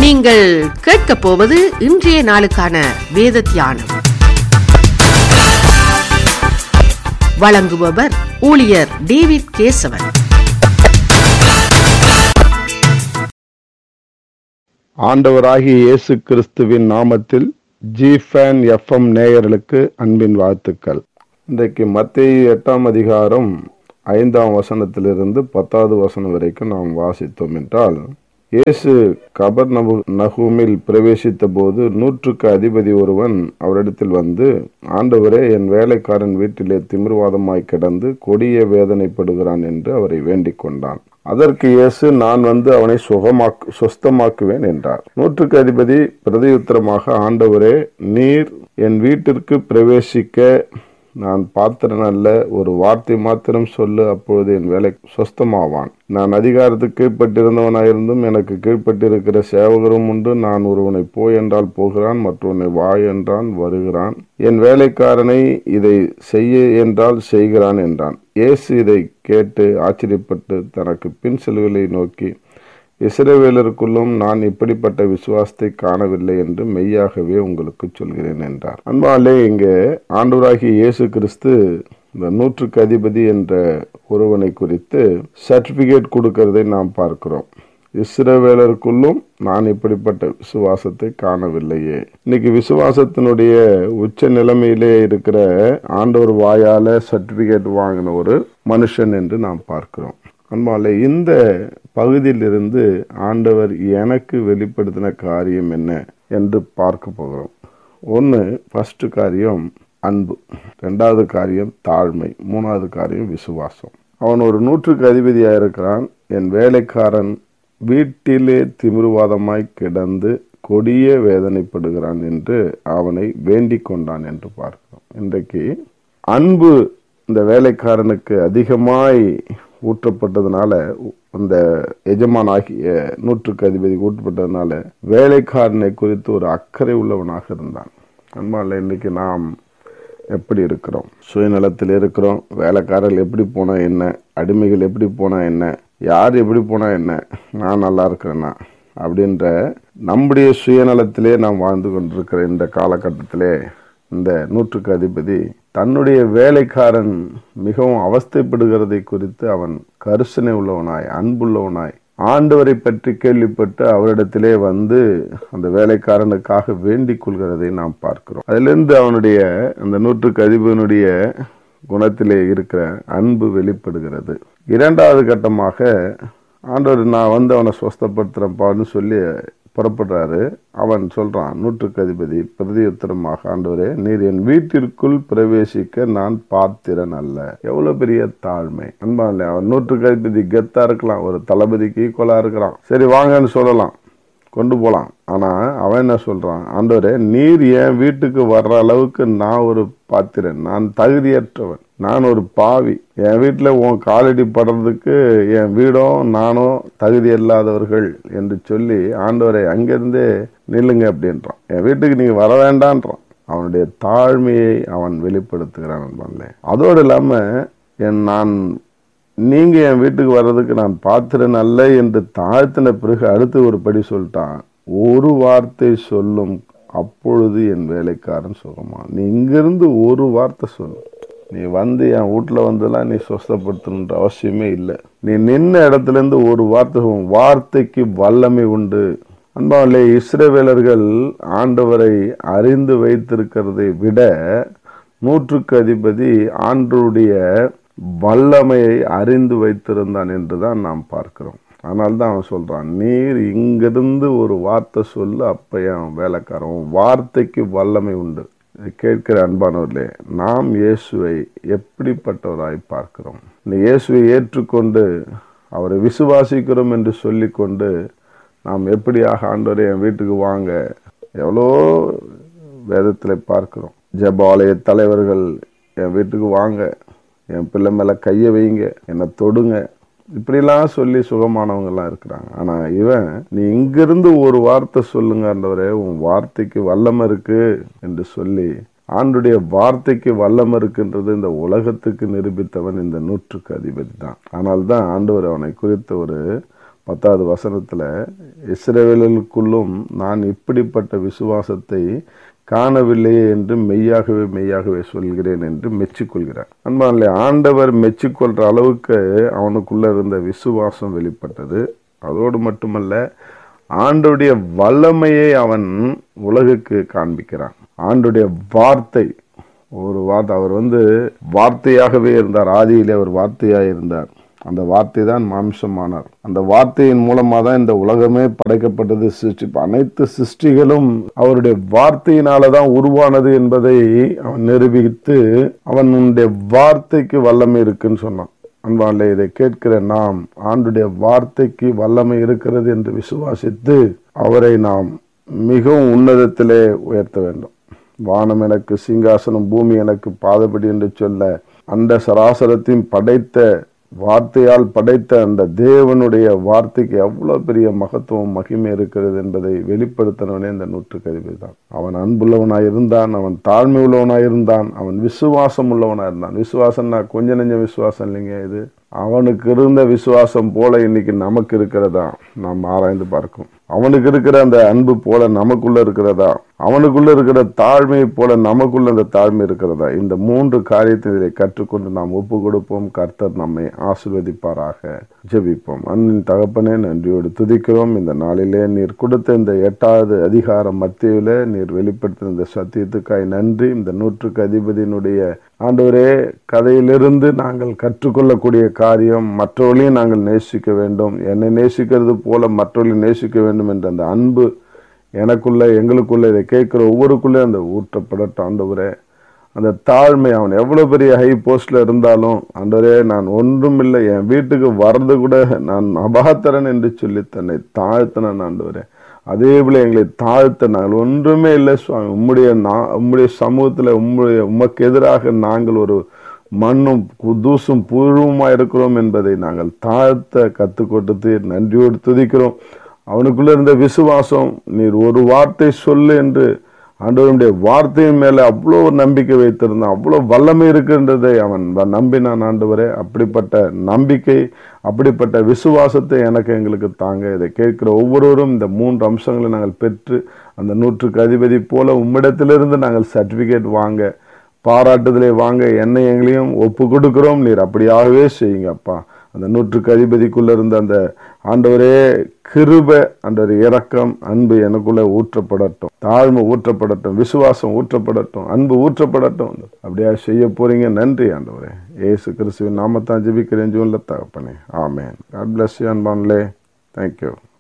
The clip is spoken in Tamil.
நீங்கள் கேட்கப் போவது இன்றைய நாளுக்கான வேத தியானம் வழங்குபவர் ஊழியர் டேவிட் கேசவன் ஆண்டவராகிய இயேசு கிறிஸ்துவின் நாமத்தில் ஜிஃபேன் எஃப்எம் நேயர்களுக்கு அன்பின் வாழ்த்துக்கள் இன்றைக்கு மத்திய எட்டாம் அதிகாரம் ஐந்தாம் வசனத்திலிருந்து பத்தாவது வசனம் வரைக்கும் நாம் வாசித்தோம் என்றால் இயேசு கபர் நகூமில் பிரவேசித்த போது நூற்றுக்கு அதிபதி ஒருவன் அவரிடத்தில் வந்து ஆண்டவரே என் வேலைக்காரன் வீட்டிலே திமிர்வாதமாய் கிடந்து கொடிய வேதனைப்படுகிறான் என்று அவரை வேண்டிக் கொண்டான் அதற்கு இயேசு நான் வந்து அவனை சுகமாக்கு சொஸ்தமாக்குவேன் என்றார் நூற்றுக்கு அதிபதி பிரதியுத்தரமாக ஆண்டவரே நீர் என் வீட்டிற்கு பிரவேசிக்க நான் பாத்திரன் அல்ல ஒரு வார்த்தை மாத்திரம் சொல்லு அப்பொழுது என் வேலை சொஸ்தமாவான் நான் அதிகாரத்துக்கு கீழ்ப்பட்டிருந்தவனாயிருந்தும் எனக்கு கீழ்ப்பட்டிருக்கிற சேவகரும் உண்டு நான் ஒருவனை போய் என்றால் போகிறான் மற்றவனை வா என்றான் வருகிறான் என் வேலைக்காரனை இதை செய்ய என்றால் செய்கிறான் என்றான் இயேசு இதை கேட்டு ஆச்சரியப்பட்டு தனக்கு பின் செல்வலை நோக்கி இஸ்ரவேலருக்குள்ளும் நான் இப்படிப்பட்ட விசுவாசத்தை காணவில்லை என்று மெய்யாகவே உங்களுக்கு சொல்கிறேன் என்றார் அன்பாலே இங்கே ஆண்டவராகிய இயேசு கிறிஸ்து இந்த நூற்றுக்கு அதிபதி என்ற ஒருவனை குறித்து சர்டிபிகேட் கொடுக்கறதை நாம் பார்க்கிறோம் இஸ்ரவேலருக்குள்ளும் நான் இப்படிப்பட்ட விசுவாசத்தை காணவில்லையே இன்னைக்கு விசுவாசத்தினுடைய உச்ச நிலைமையிலே இருக்கிற ஆண்டவர் வாயால சர்டிபிகேட் வாங்கின ஒரு மனுஷன் என்று நாம் பார்க்கிறோம் அன்பாலே இந்த பகுதியிலிருந்து ஆண்டவர் எனக்கு வெளிப்படுத்தின காரியம் என்ன என்று பார்க்க போகிறோம் ஒன்று ஃபர்ஸ்ட் காரியம் அன்பு ரெண்டாவது காரியம் தாழ்மை மூணாவது காரியம் விசுவாசம் அவன் ஒரு நூற்றுக்கு அதிபதியாக இருக்கிறான் என் வேலைக்காரன் வீட்டிலே திமிர்வாதமாய் கிடந்து கொடிய வேதனைப்படுகிறான் என்று அவனை வேண்டிக் கொண்டான் என்று பார்க்கிறோம் இன்றைக்கு அன்பு இந்த வேலைக்காரனுக்கு அதிகமாய் ஊற்றப்பட்டதுனால அந்த எஜமான் ஆகிய நூற்றுக்கு அதிபதிக்கு ஊற்றப்பட்டதுனால வேலைக்காரனை குறித்து ஒரு அக்கறை உள்ளவனாக இருந்தான் அன்பால இன்னைக்கு நாம் எப்படி இருக்கிறோம் சுயநலத்தில் இருக்கிறோம் வேலைக்காரர்கள் எப்படி போனா என்ன அடிமைகள் எப்படி போனா என்ன யார் எப்படி போனா என்ன நான் நல்லா இருக்கிறேன்னா அப்படின்ற நம்முடைய சுயநலத்திலே நாம் வாழ்ந்து கொண்டிருக்கிற இந்த காலகட்டத்திலே இந்த நூற்றுக்கு அதிபதி தன்னுடைய வேலைக்காரன் மிகவும் அவஸ்தைப்படுகிறதை குறித்து அவன் கருசனை உள்ளவனாய் அன்புள்ளவனாய் ஆண்டவரை பற்றி கேள்விப்பட்டு அவரிடத்திலே வந்து அந்த வேலைக்காரனுக்காக வேண்டிக் கொள்கிறதை நாம் பார்க்கிறோம் அதிலிருந்து அவனுடைய அந்த நூற்றுக்கு அதிபனுடைய குணத்திலே இருக்கிற அன்பு வெளிப்படுகிறது இரண்டாவது கட்டமாக ஆண்டவர் நான் வந்து அவனை ஸ்வஸ்தப்படுத்துறப்பான்னு சொல்லி புறப்படுறாரு அவன் சொல்றான் நூற்றுக்கு அதிபதி பிரதியுத்தரமாக ஆண்டவரே நீர் என் வீட்டிற்குள் பிரவேசிக்க நான் பாத்திரன் அல்ல எவ்வளவு பெரிய தாழ்மை அன்பான்ல அவன் நூற்றுக்கு அதிபதி கெத்தா இருக்கலாம் ஒரு தளபதிக்கு ஈக்குவலா இருக்கிறான் சரி வாங்கன்னு சொல்லலாம் கொண்டு போலாம் ஆனா அவன் என்ன சொல்றான் ஆண்டவரே நீர் என் வீட்டுக்கு வர்ற அளவுக்கு நான் ஒரு பாத்திரன் நான் தகுதியற்றவன் நான் ஒரு பாவி என் வீட்டில் உன் காலடி படுறதுக்கு என் வீடும் நானும் தகுதி இல்லாதவர்கள் என்று சொல்லி ஆண்டவரை அங்கிருந்தே நில்லுங்க அப்படின்றான் என் வீட்டுக்கு நீங்க வர வேண்டான்றான் அவனுடைய தாழ்மையை அவன் வெளிப்படுத்துகிறான் நண்பன்ல அதோடு இல்லாம என் நான் நீங்க என் வீட்டுக்கு வர்றதுக்கு நான் பாத்திரன் அல்ல என்று தாழ்த்தின பிறகு அடுத்து ஒரு படி சொல்லிட்டான் ஒரு வார்த்தை சொல்லும் அப்பொழுது என் வேலைக்காரன் சுகமா நீ இங்கிருந்து ஒரு வார்த்தை சொல்லு நீ வந்து என் வீட்டில் வந்துலாம் நீ சொஸ்தப்படுத்தணுன்ற அவசியமே இல்லை நீ நின்ன இடத்துல இருந்து ஒரு வார்த்தை வார்த்தைக்கு வல்லமை உண்டு அன்பாவிலே இஸ்ரவேலர்கள் ஆண்டவரை அறிந்து வைத்திருக்கிறதை விட நூற்றுக்கு அதிபதி ஆண்டருடைய வல்லமையை அறிந்து வைத்திருந்தான் என்றுதான் நாம் பார்க்கிறோம் ஆனால் தான் அவன் சொல்றான் நீர் இங்கிருந்து ஒரு வார்த்தை சொல்லு அப்ப என் வேலைக்காரன் வார்த்தைக்கு வல்லமை உண்டு கேட்கிற அன்பானவர்களே நாம் இயேசுவை எப்படிப்பட்டவராய் பார்க்கிறோம் இந்த இயேசுவை ஏற்றுக்கொண்டு அவரை விசுவாசிக்கிறோம் என்று சொல்லிக்கொண்டு நாம் எப்படியாக ஆண்டவரை என் வீட்டுக்கு வாங்க எவ்வளோ வேதத்தில் பார்க்கிறோம் ஜபாலய தலைவர்கள் என் வீட்டுக்கு வாங்க என் பிள்ளை மேலே கையை வைங்க என்னை தொடுங்க இப்படிலாம் சொல்லி சுகமானவங்கெல்லாம் இருக்கிறாங்க ஆனா இவன் நீ இங்கிருந்து ஒரு வார்த்தை சொல்லுங்கன்றவரே உன் வார்த்தைக்கு வல்லமை இருக்கு என்று சொல்லி ஆண்டுடைய வார்த்தைக்கு வல்லம் இருக்கின்றது இந்த உலகத்துக்கு நிரூபித்தவன் இந்த நூற்றுக்கு அதிபதி தான் ஆனால் தான் ஆண்டவர் அவனை குறித்த ஒரு பத்தாவது வசனத்துல இஸ்ரவேலுக்குள்ளும் நான் இப்படிப்பட்ட விசுவாசத்தை காணவில்லையே என்று மெய்யாகவே மெய்யாகவே சொல்கிறேன் என்று மெச்சிக்கொள்கிறார் அன்பான்லே ஆண்டவர் மெச்சிக்கொள்ற அளவுக்கு அவனுக்குள்ள இருந்த விசுவாசம் வெளிப்பட்டது அதோடு மட்டுமல்ல ஆண்டுடைய வல்லமையை அவன் உலகுக்கு காண்பிக்கிறான் ஆண்டுடைய வார்த்தை ஒரு வார்த்தை அவர் வந்து வார்த்தையாகவே இருந்தார் ஆதியிலே அவர் வார்த்தையாக இருந்தார் அந்த வார்த்தை தான் மாம்சமானார் அந்த வார்த்தையின் மூலமாக தான் இந்த உலகமே படைக்கப்பட்டது சிருஷ்டி அனைத்து சிருஷ்டிகளும் அவருடைய வார்த்தையினால தான் உருவானது என்பதை அவன் நிரூபித்து அவனுடைய வார்த்தைக்கு வல்லமை இருக்குன்னு சொன்னான் அன்பாலே இதை கேட்கிற நாம் ஆண்டுடைய வார்த்தைக்கு வல்லமை இருக்கிறது என்று விசுவாசித்து அவரை நாம் மிகவும் உன்னதத்திலே உயர்த்த வேண்டும் வானம் எனக்கு சிங்காசனம் பூமி எனக்கு பாதபடி என்று சொல்ல அந்த சராசரத்தையும் படைத்த வார்த்தையால் படைத்த அந்த தேவனுடைய வார்த்தைக்கு எவ்வளவு பெரிய மகத்துவம் மகிமை இருக்கிறது என்பதை வெளிப்படுத்தினவனே இந்த நூற்றுக்கதிபதி தான் அவன் அன்புள்ளவனாய் இருந்தான் அவன் தாழ்மை உள்ளவனாய் இருந்தான் அவன் விசுவாசம் உள்ளவனாய் இருந்தான் விசுவாசம்னா கொஞ்ச நெஞ்ச விசுவாசம் இல்லைங்க இது அவனுக்கு இருந்த விசுவாசம் போல இன்னைக்கு நமக்கு இருக்கிறதா நாம் ஆராய்ந்து பார்க்கும் அவனுக்கு இருக்கிற அந்த அன்பு போல நமக்குள்ள இருக்கிறதா அவனுக்குள்ள இருக்கிற தாழ்மை போல நமக்குள்ள அந்த தாழ்மை இருக்கிறதா இந்த மூன்று காரியத்தை இதை கற்றுக்கொண்டு நாம் ஒப்பு கொடுப்போம் கர்த்தர் நம்மை ஆசிர்வதிப்பாராக ஜெபிப்போம் அன்பின் தகப்பனே நன்றியோடு துதிக்கிறோம் இந்த நாளிலே நீர் கொடுத்த இந்த எட்டாவது அதிகாரம் மத்தியில நீர் வெளிப்படுத்தின இந்த சத்தியத்துக்காய் நன்றி இந்த நூற்றுக்கு அதிபதியினுடைய ஆண்டவரே கதையிலிருந்து நாங்கள் கற்றுக்கொள்ளக்கூடிய காரியம் மற்றவர்களையும் நாங்கள் நேசிக்க வேண்டும் என்னை நேசிக்கிறது போல மற்றவர்களையும் நேசிக்க வேண்டும் என்ற அந்த அன்பு எனக்குள்ள எங்களுக்குள்ள இதை கேட்கிற ஒவ்வொருக்குள்ளே அந்த ஊற்றப்படட்டும் ஆண்டவரே அந்த தாழ்மை அவன் எவ்வளவு பெரிய ஹை போஸ்ட்ல இருந்தாலும் ஆண்டவரே நான் ஒன்றும் இல்லை என் வீட்டுக்கு வர்றது கூட நான் அபாத்திரன் என்று சொல்லி தன்னை தாழ்த்தினான் ஆண்டவரே அதே போல எங்களை தாழ்த்த நாங்கள் ஒன்றுமே இல்லை சுவாமி உம்முடைய நா- உம்முடைய சமூகத்துல உம்முடைய உமக்கு எதிராக நாங்கள் ஒரு மண்ணும் கு- தூசும் புழுவுமா இருக்கிறோம் என்பதை நாங்கள் தாழ்த்த கற்றுக் கொடுத்து நன்றியோடு துதிக்கிறோம் அவனுக்குள்ள இருந்த விசுவாசம் நீர் ஒரு வார்த்தை சொல்லு என்று ஆண்டவருடைய வார்த்தையின் மேல அவ்வளோ ஒரு நம்பிக்கை வைத்திருந்தான் அவ்வளோ வல்லமை இருக்கின்றதை அவன் வ- நம்பினான் ஆண்டவரே அப்படிப்பட்ட நம்பிக்கை அப்படிப்பட்ட விசுவாசத்தை எனக்கு எங்களுக்கு தாங்க இதை கேட்கிற ஒவ்வொருவரும் இந்த மூன்று அம்சங்களை நாங்கள் பெற்று அந்த நூற்றுக்கு அதிபதி போல உம்மிடத்திலிருந்து நாங்கள் சர்டிபிகேட் வாங்க பாராட்டுதலை வாங்க என்னை எங்களையும் ஒப்பு கொடுக்கிறோம் நீர் அப்படியாகவே செய்யுங்க அப்பா அந்த நூற்றுக்கு அதிபதிக்குள்ள இருந்த அந்த ஆண்டவரே கிருப அந்த இரக்கம் அன்பு எனக்குள்ள ஊற்றப்படட்டும் தாழ்மை ஊற்றப்படட்டும் விசுவாசம் ஊற்றப்படட்டும் அன்பு ஊற்றப்படட்டும் அப்படியா செய்ய போறீங்க நன்றி ஆண்டவரே ஏசு கிறிஸ்துவின் நாமத்தான் ஜெபிக்கிறேன் ஜூன்ல தகப்பனே ஆமேன் காட் பிளஸ் யூ அன்பான்லே தேங்க்யூ